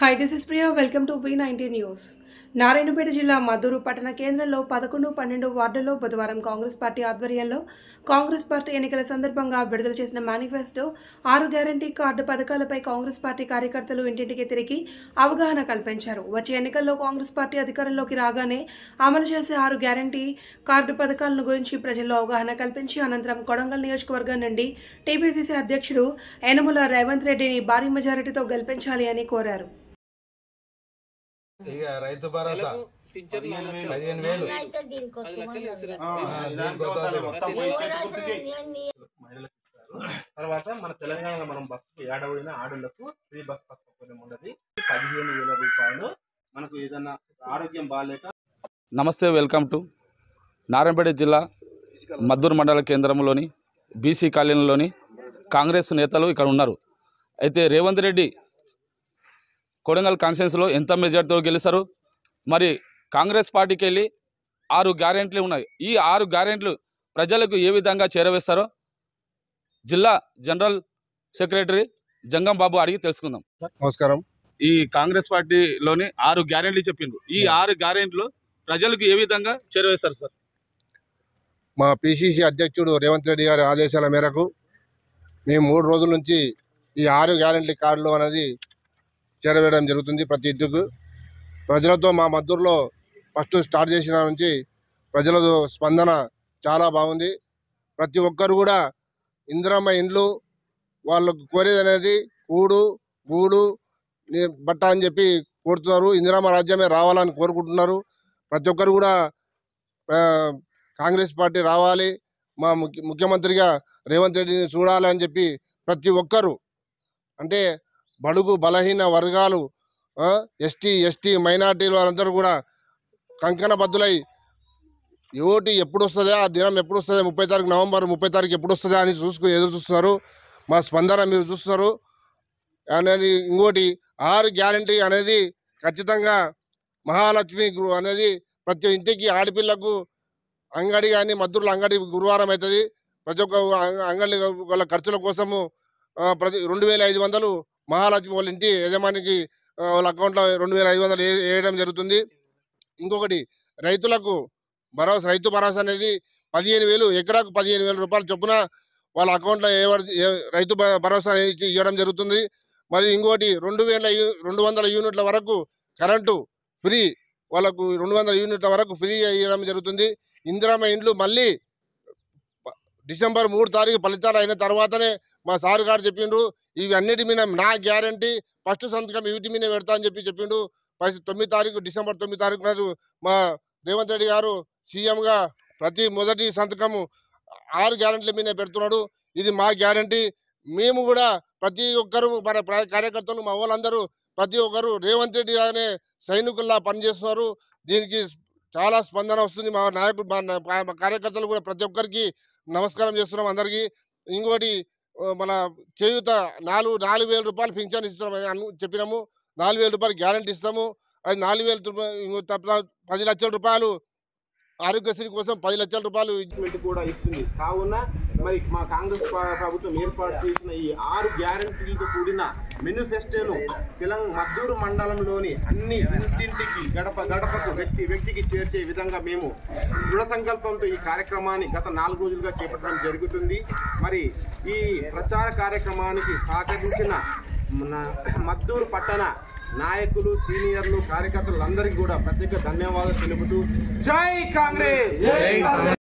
hi this is Priya welcome to V ninety news Narayanpet జిల్లా మద్దూరు పట్టణ కేంద్రంలో పదకొండు పన్నెండు వార్డుల్లో బుధవారం కాంగ్రెస్ పార్టీ ఆధ్వర్యంలో కాంగ్రెస్ పార్టీ ఎన్నికల సందర్భంగా విడుదల చేసిన మేనిఫెస్టో ఆరు గ్యారంటీ కార్డు పథకాలపై కాంగ్రెస్ పార్టీ కార్యకర్తలు ఇంటింటికి తిరిగి అవగాహన కల్పించారు వచ్చే ఎన్నికల్లో కాంగ్రెస్ పార్టీ అధికారంలోకి రాగానే అమలు చేసే ఆరు గ్యారంటీ కార్డు పథకాలను గురించి ప్రజల్లో అవగాహన కల్పించి అనంతరం కొడంగల్ నియోజకవర్గం నుండి టీపీసీసీ అధ్యక్షుడు యనమల రేవంత్ రెడ్డిని భారీ మెజారిటీతో గెలిపించాలి అని కోరారు ఇక రైతు భరోసా పదిహేను వేలు మహిళలకు ఇస్తారు తర్వాత మన తెలంగాణలో మనం బస్సు ఏడవైన ఆడోళ్లకు ఫ్రీ బస్ బస్ సౌకర్యం ఉన్నది పదిహేను వేల రూపాయలు మనకు ఏదన్నా ఆరోగ్యం బాగాలేక నమస్తే వెల్కమ్ టు నారాయణపేట జిల్లా మద్దూరు మండల కేంద్రంలోని బీసీ కాలనీలోని కాంగ్రెస్ నేతలు ఇక్కడ ఉన్నారు అయితే రేవంత్ రెడ్డి కొడంగల్ కాన్స్టిట్యున్సీలో ఎంత మెజార్టీతో గెలుస్తారు మరి కాంగ్రెస్ పార్టీకి వెళ్ళి ఆరు గ్యారెంట్లు ఉన్నాయి ఈ ఆరు గ్యారెంట్లు ప్రజలకు ఏ విధంగా చేరవేస్తారో జిల్లా జనరల్ సెక్రటరీ జంగం బాబు అడిగి తెలుసుకుందాం నమస్కారం ఈ కాంగ్రెస్ పార్టీలోని ఆరు గ్యారెంట్లు చెప్పిండ్రు ఈ ఆరు గ్యారెంట్లు ప్రజలకు ఏ విధంగా చేరవేస్తారు సార్ మా పిసిసి అధ్యక్షుడు రేవంత్ రెడ్డి గారి ఆదేశాల మేరకు మేము మూడు రోజుల నుంచి ఈ ఆరు గ్యారెంటీ కార్డులు అనేది చేరవేయడం జరుగుతుంది ప్రతి ఇంటికి ప్రజలతో మా మద్దూరులో ఫస్ట్ స్టార్ట్ చేసిన నుంచి ప్రజల స్పందన చాలా బాగుంది ప్రతి ఒక్కరు కూడా ఇందిరమ్మ ఇండ్లు వాళ్ళకు కోరేది అనేది కూడు గూడు ని- బట్ట అని చెప్పి కోరుతున్నారు ఇందిరమ్మ రాజ్యమే రావాలని కోరుకుంటున్నారు ప్రతి ఒక్కరు కూడా ఆ, కాంగ్రెస్ పార్టీ రావాలి మా ముఖ్య ముఖ్యమంత్రిగా రేవంత్ రెడ్డిని చూడాలి అని చెప్పి ప్రతి ఒక్కరు అంటే బడుగు బలహీన వర్గాలు ఎస్టీ ఎస్టీ మైనార్టీలు వాళ్ళందరూ కూడా కంకణ బద్దులై ఓటు ఎప్పుడు వస్తుందా ఆ దినం ఎప్పుడు వస్తుందా ముప్పై తారీఖు నవంబర్ ముప్పై తారీఖు ఎప్పుడు వస్తుందా అని చూసుకు ఎదురు చూస్తున్నారు మా స్పందన మీరు చూస్తున్నారు అనేది ఇంకోటి ఆరు గ్యారంటీ అనేది ఖచ్చితంగా మహాలక్ష్మి గృహ అనేది ప్రతి ఇంటికి ఆడపిల్లకు అంగడి కానీ మద్దూరులో అంగడి గురువారం అవుతుంది ప్రతి ఒక్క అంగ- అంగడి వాళ్ళ ఖర్చుల కోసము ఆ, ప్రతి రెండు వేల ఐదు వందలు మహాలక్ష్మి వాళ్ళ ఇంటి యజమానికి ఆ, వాళ్ళ అకౌంట్లో రెండు వేల ఐదు వందలు వే- వేయడం జరుగుతుంది ఇంకొకటి రైతులకు భరోసా రైతు భరోసా అనేది పదిహేను వేలు ఎకరాకు పదిహేను వేల రూపాయల చొప్పున వాళ్ళ అకౌంట్లో ఏ రైతు భ- భరోసా ఇచ్చి ఇవ్వడం జరుగుతుంది మరి ఇంకోటి రెండు వేల యూ- రెండు వందల యూనిట్ల వరకు కరెంటు ఫ్రీ వాళ్ళకు రెండు వందల యూనిట్ల వరకు ఫ్రీ ఇవ్వడం జరుగుతుంది ఇందిరామ ఇండ్లు మళ్ళీ ప- డిసెంబర్ మూడు తారీఖు ఫలితాలు అయిన తర్వాతనే మా సారు గారు చెప్పిండ్రు ఇవి అన్నిటి మీద నా గ్యారంటీ ఫస్ట్ సంతకం వీటి మీద పెడతా అని చెప్పి చెప్పిండు ఫస్ట్ తొమ్మిది తారీఖు డిసెంబర్ తొమ్మిది తారీఖు నాడు మా రేవంత్ రెడ్డి గారు సీఎంగా ప్రతి మొదటి సంతకము ఆరు గ్యారంటీల మీద పెడుతున్నాడు ఇది మా గ్యారంటీ మేము కూడా ప్రతి ఒక్కరు మన ప్ర- కార్యకర్తలు మా వాళ్ళందరూ ప్రతి ఒక్కరు రేవంత్ రెడ్డి అనే సైనికుల్లా పనిచేస్తున్నారు దీనికి చాలా స్పందన వస్తుంది మా నాయకుడు మా నా- మా కార్యకర్తలు కూడా ప్రతి ఒక్కరికి నమస్కారం చేస్తున్నాం అందరికీ ఇంకోటి ఆ, మన చేయూత నాలుగు నాలుగు వేల రూపాయలు పింఛన్ ఇస్తున్నామని అను చెప్పినాము నాలుగు వేల రూపాయలు గ్యారంటీ ఇస్తాము అది నాలుగు వేల రూపాయలు ఇంకో తప్ప పది లక్షల రూపాయలు ఆరోగ్యశ్రీ కోసం పది లక్షల రూపాయలు ఇన్వెస్ట్మెంట్ కూడా ఇస్తుంది కావున మరి మా కాంగ్రెస్ ప్ర- ప్రభుత్వం ఏర్పాటు చేసిన ఈ ఆరు గ్యారంటీలతో కూడిన మేనిఫెస్టోను తెలంగాణ మద్దూరు మండలంలోని అన్ని ఇంటింటికి గడప గడపకు వ్యక్తి వ్యక్తికి చేర్చే విధంగా మేము దృఢ సంకల్పంతో ఈ కార్యక్రమాన్ని గత నాలుగు రోజులుగా చేపట్టడం జరుగుతుంది మరి ఈ ప్రచార కార్యక్రమానికి సహకరించిన మన మద్దూరు పట్టణ నాయకులు సీనియర్లు కార్యకర్తలు అందరికీ కూడా ప్రత్యేక ధన్యవాదాలు తెలుపుతూ జై కాంగ్రెస్